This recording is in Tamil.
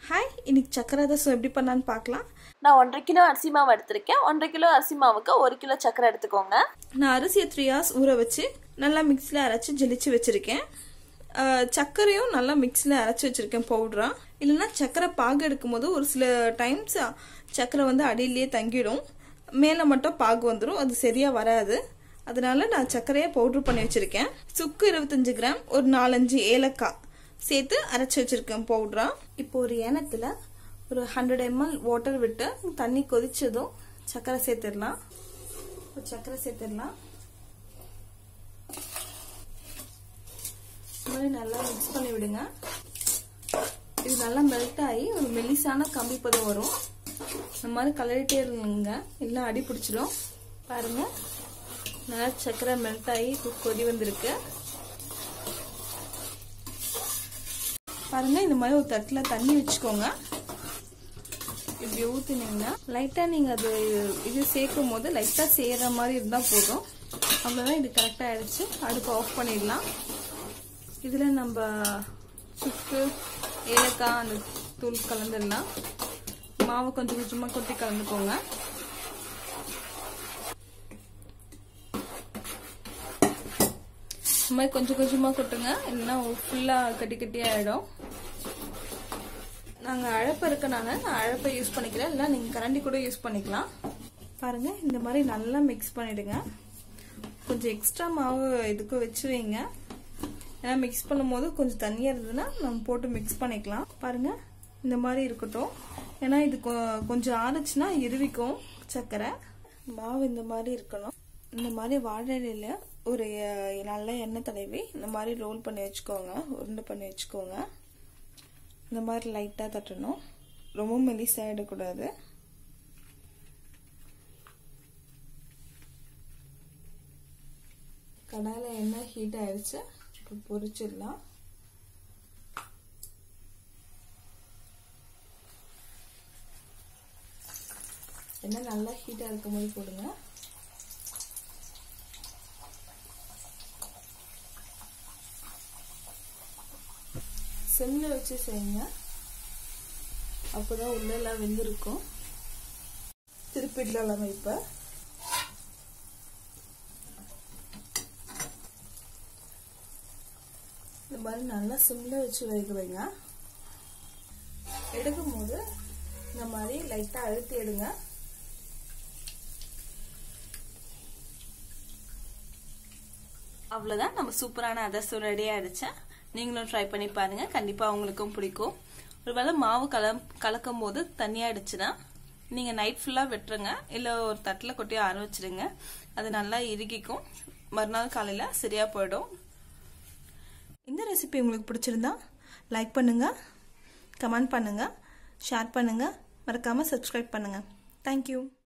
ஹாய் இன்னைக்கு சக்கரை ரசம் எப்படி பண்ணான்னு பார்க்கலாம் நான் ஒன்றரை கிலோ அரிசி மாவு எடுத்திருக்கேன் ஒன்றரை கிலோ அரிசி மாவுக்கு ஒரு கிலோ சக்கரை எடுத்துக்கோங்க நான் அரிசியை த்ரீ ஹவர்ஸ் ஊற வச்சு நல்லா மிக்ஸியில் அரைச்சி ஜெலிச்சு வச்சுருக்கேன் அஹ், சர்க்கரையும் நல்லா மிக்ஸியில் அரைச்சி வச்சுருக்கேன் பவுட்ரா இல்லைன்னா சக்கரை பாகு எடுக்கும்போது ஒரு சில டைம்ஸ் சக்கரை வந்து அடியிலேயே தங்கிடும் மேலே மட்டும் பாகு வந்துடும் அது சரியாக வராது அதனால நான் சர்க்கரையை பவுட்ரு பண்ணி வச்சுருக்கேன் சுக்கு இருபத்தஞ்சு கிராம் ஒரு நாலஞ்சு ஏலக்காய் சேர்த்து அரைச்சி வச்சுருக்கேன் பவுட்ரா இப்போ ஒரு ஏனத்தில் ஒரு ஹண்ட்ரட் எம்எல் வாட்டர் விட்டு தண்ணி கொதிச்சதும் சர்க்கரை சேர்த்துடலாம் ஒரு சர்க்கரை சேர்த்துடலாம் இந்த மாதிரி நல்லா மிக்ஸ் பண்ணி விடுங்க இது நல்லா மெல்ட் ஆகி ஒரு மெல்லிசான கம்பி பதம் வரும் இந்த மாதிரி கலரிட்டே இருங்க எல்லாம் அடி பிடிச்சிடும் பாருங்க நல்லா சர்க்கரை மெல்ட் ஆகி கொ- கொதி வந்திருக்கு பாருங்க இந்த மாதிரி ஒரு தட்டில் தண்ணி வச்சுக்கோங்க இப்படி ஊற்றுனீங்கன்னா லைட்டாக நீங்கள் அது இது சேர்க்கும் போது லைட்டாக செய்கிற மாதிரி இருந்தால் போதும் அவ்வளோதான் இது கரெக்டாக ஆயிடுச்சு அடுப்பு ஆஃப் பண்ணிடலாம் இதில் நம்ம சுக்கு ஏலக்காய் அந்த தூள் கலந்துடலாம் மாவு கொஞ்சம் கொஞ்சமாக கொட்டி கலந்துக்கோங்க இந்த மாதிரி கொஞ்சம் கொஞ்சமாக கொட்டுங்க இல்லைன்னா ஃபுல்லாக கட்டி கட்டி ஆகிடும் நாங்கள் அழப்பை இருக்கனால நான் அழப்பை யூஸ் பண்ணிக்கிறேன் இல்லை நீங்கள் கரண்டி கூட யூஸ் பண்ணிக்கலாம் பாருங்க இந்த மாதிரி நல்லா மிக்ஸ் பண்ணிடுங்க கொஞ்சம் எக்ஸ்ட்ரா மாவு இதுக்கு வச்சு வைங்க ஏன்னா மிக்ஸ் பண்ணும்போது கொஞ்சம் தண்ணியாக இருந்ததுன்னா நம்ம போட்டு மிக்ஸ் பண்ணிக்கலாம் பாருங்க இந்த மாதிரி இருக்கட்டும் ஏன்னா இது கொ- கொஞ்சம் ஆறுச்சுன்னா இருவிக்கும் சர்க்கரை மாவு இந்த மாதிரி இருக்கணும் இந்த மாதிரி வாழை இலையில ஒரு அஹ், நல்ல எண்ணெய் தடவி இந்த மாதிரி ரோல் பண்ணி வச்சுக்கோங்க உருண்டை பண்ணி வச்சுக்கோங்க இந்த மாதிரி லைட்டாக தட்டணும் ரொம்ப மெலிசாக இடக்கூடாது கடாயில் எண்ணெய் ஹீட் ஆயிடுச்சு இப்போ பொரிச்சிடலாம் எண்ணெய் நல்லா ஹீட்டாக இருக்கும் போது போடுங்க சிம்மில் வச்சு செய்யுங்க அப்போதான் உள்ளெல்லாம் வெந்திருக்கும் திருப்பிடலாம் இப்போ இந்த மாதிரி நல்லா சிம்ல வச்சு வேக வைங்க எடுக்கும் போது இந்த மாதிரி லைட்டா அழுத்தி எடுங்க அவ்வளோதான் நம்ம சூப்பரான அதர்சம் ரெடி ஆயிடுச்சு நீங்களும் ட்ரை பண்ணி பாருங்க கண்டிப்பா உங்களுக்கும் பிடிக்கும் ஒருவேளை மாவு கல கலக்கும் போது தண்ணியாயிடுச்சுன்னா நீங்க நைட் ஃபுல்லா விட்டுருங்க இல்ல ஒரு தட்டுல கொட்டி ஆற வச்சிருங்க அது நல்லா இறுகிக்கும் மறுநாள் காலையில சரியா போயிடும் இந்த ரெசிபி உங்களுக்கு பிடிச்சிருந்தா லைக் பண்ணுங்க கமெண்ட் பண்ணுங்க ஷேர் பண்ணுங்க மறக்காம சப்ஸ்கிரைப் பண்ணுங்க தேங்க்யூ